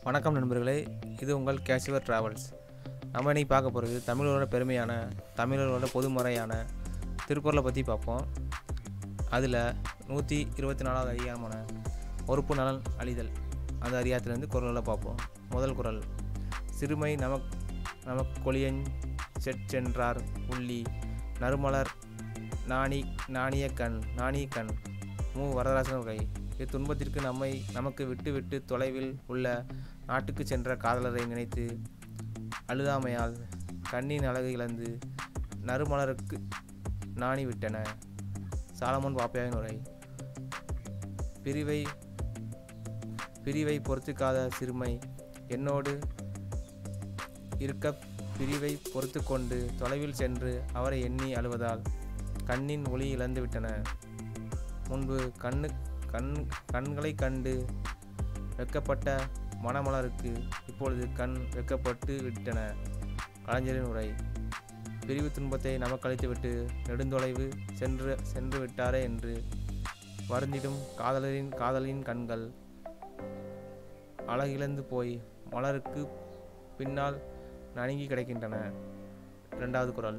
வணக்கம் நண்பர்களே இது உங்கள் கேஷுவர் ட்ராவல்ஸ் நம்ம இன்னைக்கு பார்க்க போகிறது தமிழரோட பெருமையான தமிழரோட பொதுமறையான திருக்குறளை பற்றி பார்ப்போம் அதில் நூற்றி இருபத்தி நாலாவது அதிகாரமான பொறுப்பு நலன் அழிதல் அந்த அதிகாரத்திலேருந்து குரல்களை பார்ப்போம் முதல் குரல் சிறுமை நமக் நமக்கொழியன் செற்றென்றார் உள்ளி நறுமலர் நாணி நாணிய கண் நாணிய கண் மு வரதராசன் உரை இத்துன்பத்திற்கு நம்மை நமக்கு விட்டு விட்டு தொலைவில் உள்ள நாட்டுக்கு சென்ற காதலரை நினைத்து அழுதாமையால் கண்ணின் அழகு இழந்து நறுமலருக்கு நாணி விட்டன சாலமன் பாப்பையாவின் உரை பிரிவை பிரிவை பொறுத்துக்காத சிறுமை என்னோடு இருக்க பிரிவை பொறுத்து கொண்டு தொலைவில் சென்று அவரை எண்ணி அழுவதால் கண்ணின் ஒளி இழந்து விட்டன முன்பு கண்ணு கண் கண்களை கண்டு வெக்கப்பட்ட மணமலருக்கு இப்பொழுது கண் வெக்கப்பட்டு விட்டன கலைஞரின் உரை பிரிவு துன்பத்தை நமக்களித்துவிட்டு நெடுந்தொலைவு சென்று சென்று விட்டாரே என்று வருந்திடும் காதலரின் காதலின் கண்கள் அழகிழந்து போய் மலருக்கு பின்னால் நடுங்கி கிடக்கின்றன இரண்டாவது குரல்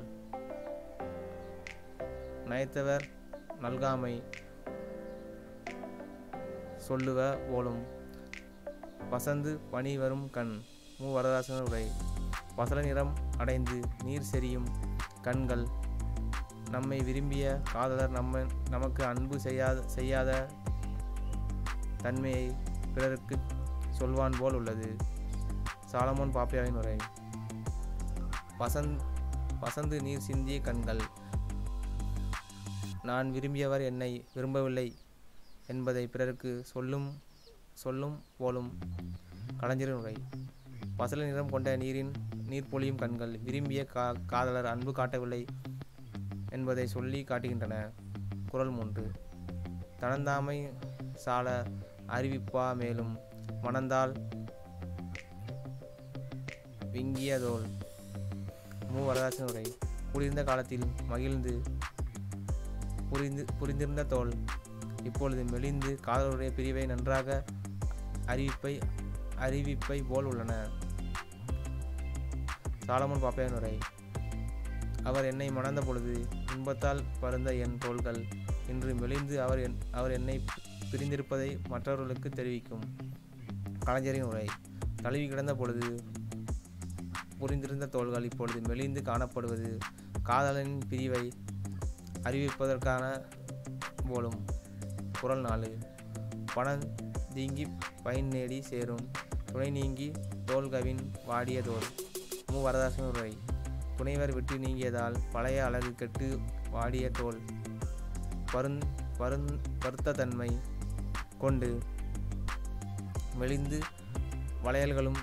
நயத்தவர் நல்காமை சொல்லுவ போலும் பசந்து பனி வரும் கண் மு வரதாசன் உரை பசல நிறம் அடைந்து நீர் செறியும் கண்கள் நம்மை விரும்பிய காதலர் நம்ம நமக்கு அன்பு செய்யாத செய்யாத தன்மையை பிறருக்கு சொல்வான் போல் உள்ளது சாலமோன் பாப்பியாவின் உரை பசந்த் பசந்து நீர் சிந்திய கண்கள் நான் விரும்பியவர் என்னை விரும்பவில்லை என்பதை பிறருக்கு சொல்லும் சொல்லும் போலும் கலைஞரின் உரை பசல நிறம் கொண்ட நீரின் நீர் பொழியும் கண்கள் விரும்பிய கா காதலர் அன்பு காட்டவில்லை என்பதை சொல்லி காட்டுகின்றன குரல் மூன்று தனந்தாமை சால அறிவிப்பா மேலும் மணந்தால் விங்கியதோல் மு வரதாசன் உரை குளிர்ந்த காலத்தில் மகிழ்ந்து புரிந்து புரிந்திருந்த தோல் இப்பொழுது மெலிந்து காதலுடைய பிரிவை நன்றாக அறிவிப்பை அறிவிப்பை போல் உள்ளன சாலமன் பாப்பையன் உரை அவர் என்னை மணந்த பொழுது இன்பத்தால் பருந்த என் தோள்கள் இன்று மெலிந்து அவர் என் அவர் என்னை பிரிந்திருப்பதை மற்றவர்களுக்கு தெரிவிக்கும் கலைஞரின் உரை தழுவி கிடந்த பொழுது புரிந்திருந்த தோள்கள் இப்பொழுது மெலிந்து காணப்படுவது காதலனின் பிரிவை அறிவிப்பதற்கான போலும் குரல் நாலு பணம் தீங்கி பயன் நேடி சேரும் துணை நீங்கி தோல்கவின் வாடிய தோல் மு வரதாசன் உரை துணைவர் விட்டு நீங்கியதால் பழைய அழகு கெட்டு வாடிய தோல் பருந் பருந் பருத்த தன்மை கொண்டு மெலிந்து வளையல்களும்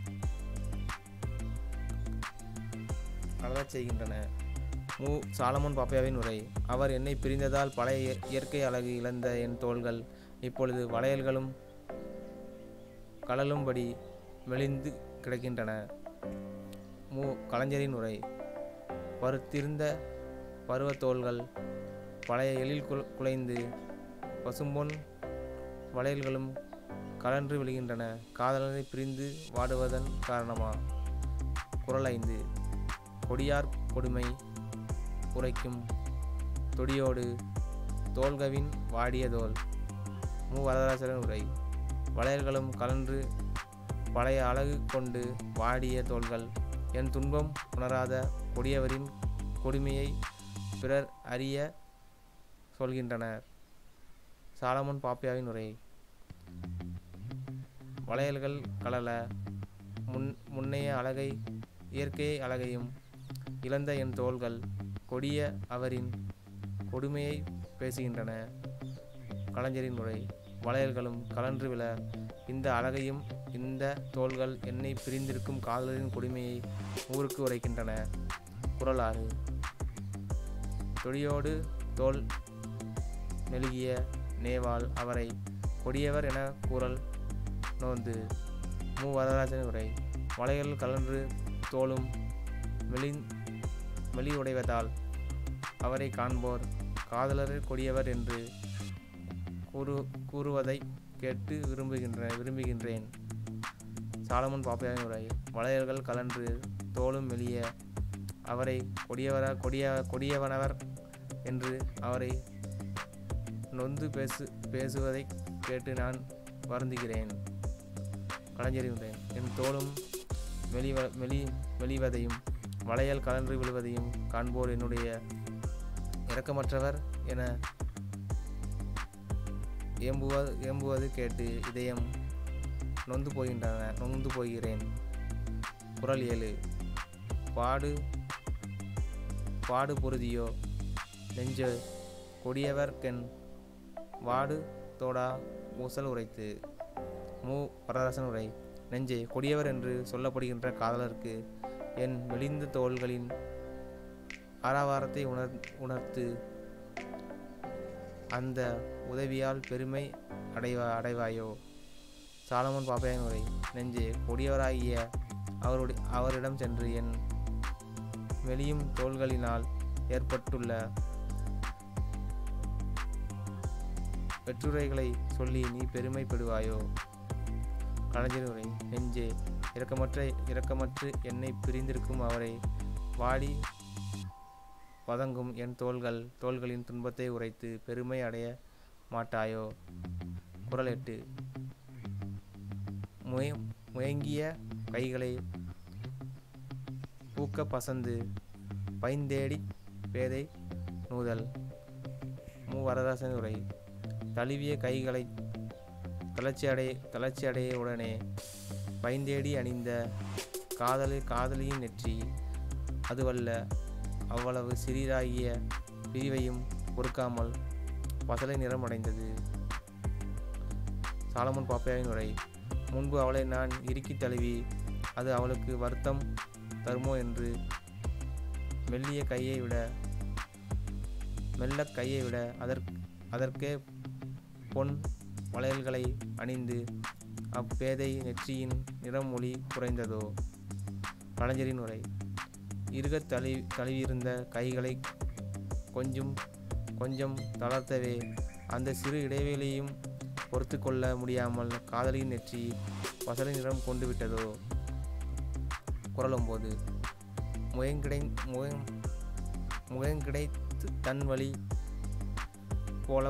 அழகச் செய்கின்றன மு சாலமோன் பாப்பையாவின் உரை அவர் என்னை பிரிந்ததால் பழைய இய- இயற்கை அழகு இழந்த என் தோள்கள் இப்பொழுது வளையல்களும் கழலும்படி மெலிந்து கிடக்கின்றன மு கலைஞரின் உரை பருத்திருந்த பருவத்தோள்கள் பழைய எழில் குல- குலைந்து பசும்பொன் வளையல்களும் கலன்று விழுகின்றன காதலனை பிரிந்து வாடுவதன் காரணமா குரல் ஐந்து கொடியார் கொடுமை உரைக்கும் தொடியோடு தோல்கவின் வாடிய தோல் மு வரதராசன் உரை வளையல்களும் கலன்று பழைய அழகு கொண்டு வாடிய தோள்கள் என் துன்பம் உணராத கொடியவரின் கொடுமையை பிறர் அறிய சொல்கின்றனர் சாலமன் பாப்பியாவின் உரை வளையல்கள் கலல முன் முன்னைய அழகை இயற்கை அழகையும் இழந்த என் தோள்கள் கொடிய அவரின் கொடுமையை பேசுகின்றன கலைஞரின் முறை வளையல்களும் கலன்று விழ இந்த அழகையும் இந்த தோள்கள் என்னை பிரிந்திருக்கும் காதலரின் கொடுமையை ஊருக்கு உரைக்கின்றன குரல் ஆறு தொடியோடு தோல் மெழுகிய நேவால் அவரை கொடியவர் என கூறல் நோந்து மு வரதராஜன் உரை வளையல் கலன்று தோளும் மெலின் மெலிவுடைவதால் அவரை காண்போர் காதலர் கொடியவர் என்று கூறு கூறுவதை கேட்டு விரும்புகின்ற விரும்புகின்றேன் சாலமன் பாப்பையாவின் உரை வளையல்கள் கலன்று தோளும் மெலிய அவரை கொடியவர கொடிய கொடியவனவர் என்று அவரை நொந்து பேசு பேசுவதைக் கேட்டு நான் வருந்துகிறேன் கலைஞரின் என் தோளும் மெலிவ மெலி மெலிவதையும் வளையல் கலன்று விழுவதையும் காண்போர் என்னுடைய இரக்கமற்றவர் என ஏம்புவது ஏம்புவது கேட்டு இதயம் நொந்து போகின்றன நொந்து போகிறேன் குரல் ஏழு பாடு பாடு பொருதியோ நெஞ்ச கொடியவர்கென் வாடு தோடா ஊசல் உரைத்து மு வரதராசன் உரை நெஞ்சே கொடியவர் என்று சொல்லப்படுகின்ற காதலருக்கு என் மெலிந்த தோள்களின் ஆரவாரத்தை உணர் உணர்த்து அந்த உதவியால் பெருமை அடைவா அடைவாயோ சாலமன் பாப்பையன் உரை நெஞ்சே கொடியவராகிய அவருடைய அவரிடம் சென்று என் மெலியும் தோள்களினால் ஏற்பட்டுள்ள வெற்றுரைகளை சொல்லி நீ பெருமைப்படுவாயோ கலைஞர் உரை நெஞ்சே இரக்கமற்ற இரக்கமற்று என்னை பிரிந்திருக்கும் அவரை வாடி வதங்கும் என் தோள்கள் தோள்களின் துன்பத்தை உரைத்து பெருமை அடைய மாட்டாயோ குரல் எட்டு முய முயங்கிய கைகளை பூக்க பசந்து பைந்தேடி பேதை நூதல் மு வரதாசன் உரை தழுவிய கைகளை தளர்ச்சி அடைய தளர்ச்சி அடைய உடனே பைந்தேடி அணிந்த காதலி காதலியின் நெற்றி அதுவல்ல அவ்வளவு சிறிதாகிய பிரிவையும் பொறுக்காமல் பசலை நிறமடைந்தது சாலமன் பாப்பையாவின் உரை முன்பு அவளை நான் இறுக்கி தழுவி அது அவளுக்கு வருத்தம் தருமோ என்று மெல்லிய கையை விட மெல்ல கையை விட அதற் அதற்கே பொன் வளையல்களை அணிந்து அப்பேதை நெற்றியின் நிறமொழி குறைந்ததோ கலைஞரின் உரை இருகத் தழி தழுவியிருந்த கைகளை கொஞ்சம் கொஞ்சம் தளர்த்தவே அந்த சிறு இடைவெளியும் பொறுத்து கொள்ள முடியாமல் காதலியின் நெற்றி வசலை நிறம் கொண்டு விட்டதோ குரல் ஒம்போது முயங்கிடை முகம் முகங்கிடைத்து தன் வழி போல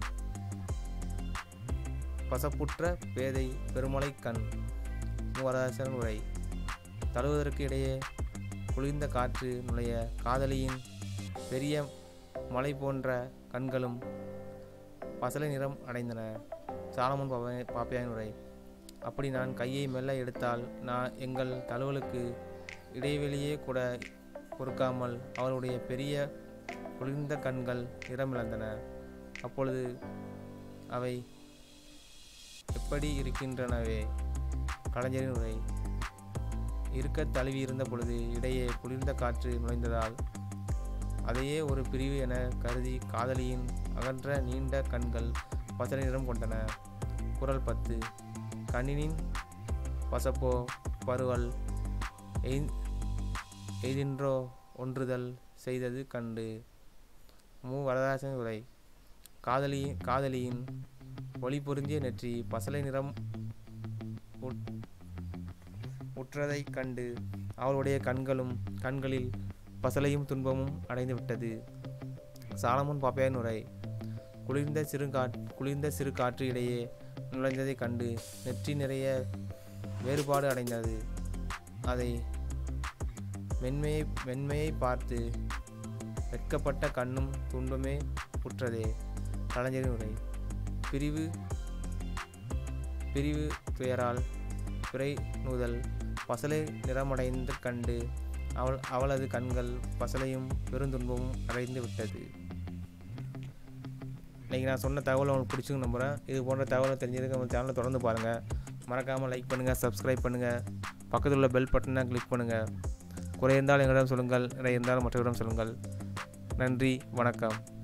பசப்புற்ற பேதை பெருமலை கண் மூவரசன் உரை தழுவதற்கு இடையே குளிர்ந்த காற்று நுழைய காதலியின் பெரிய மலை போன்ற கண்களும் பசலை நிறம் அடைந்தன சாலமன் பாப்பா பாப்பையான் உரை அப்படி நான் கையை மெல்ல எடுத்தால் நான் எங்கள் தழுவலுக்கு இடைவெளியே கூட பொறுக்காமல் அவளுடைய பெரிய குளிர்ந்த கண்கள் நிறமிழந்தன அப்பொழுது அவை எப்படி இருக்கின்றனவே கலைஞரின் உரை இருக்க தழுவி இருந்த பொழுது இடையே குளிர்ந்த காற்று நுழைந்ததால் அதையே ஒரு பிரிவு என கருதி காதலியின் அகன்ற நீண்ட கண்கள் பசலை நிறம் கொண்டன குரல் பத்து கண்ணினின் பசப்போ பருவல் எய் எய்தின்றோ ஒன்றுதல் செய்தது கண்டு மு வரதாசன் உரை காதலி காதலியின் ஒளி பொருந்திய நெற்றி பசலை நிறம் உட்- உற்றதைக் கண்டு அவளுடைய கண்களும் கண்களில் பசலையும் துன்பமும் அடைந்து விட்டது சாலமன் பாப்பையான் உரை குளிர்ந்த சிறு காற் குளிர்ந்த சிறு காற்று இடையே நுழைந்ததைக் கண்டு நெற்றி நிறைய வேறுபாடு அடைந்தது அதை மென்மையை மென்மையை பார்த்து வெட்கப்பட்ட கண்ணும் துன்பமே உற்றதே கலைஞரின் உரை பிரிவு பிரிவு துயரால் பிறை நூதல் பசலை நிறமடைந்து கண்டு அவள் அவளது கண்கள் பசலையும் பெருந்துன்பமும் அடைந்து விட்டது இன்றைக்கி நான் சொன்ன தகவல் உங்களுக்கு பிடிச்சுன்னு நம்புகிறேன் இது போன்ற தகவலை தெரிஞ்சதுக்கு நம்ம சேனலை தொடர்ந்து பாருங்கள் மறக்காமல் லைக் பண்ணுங்கள் சப்ஸ்கிரைப் பண்ணுங்கள் பக்கத்தில் உள்ள பெல் பட்டனை கிளிக் பண்ணுங்கள் குறை இருந்தால் எங்களிடம் சொல்லுங்கள் நிறைய இருந்தால் மற்றவரிடம் சொல்லுங்கள் நன்றி வணக்கம்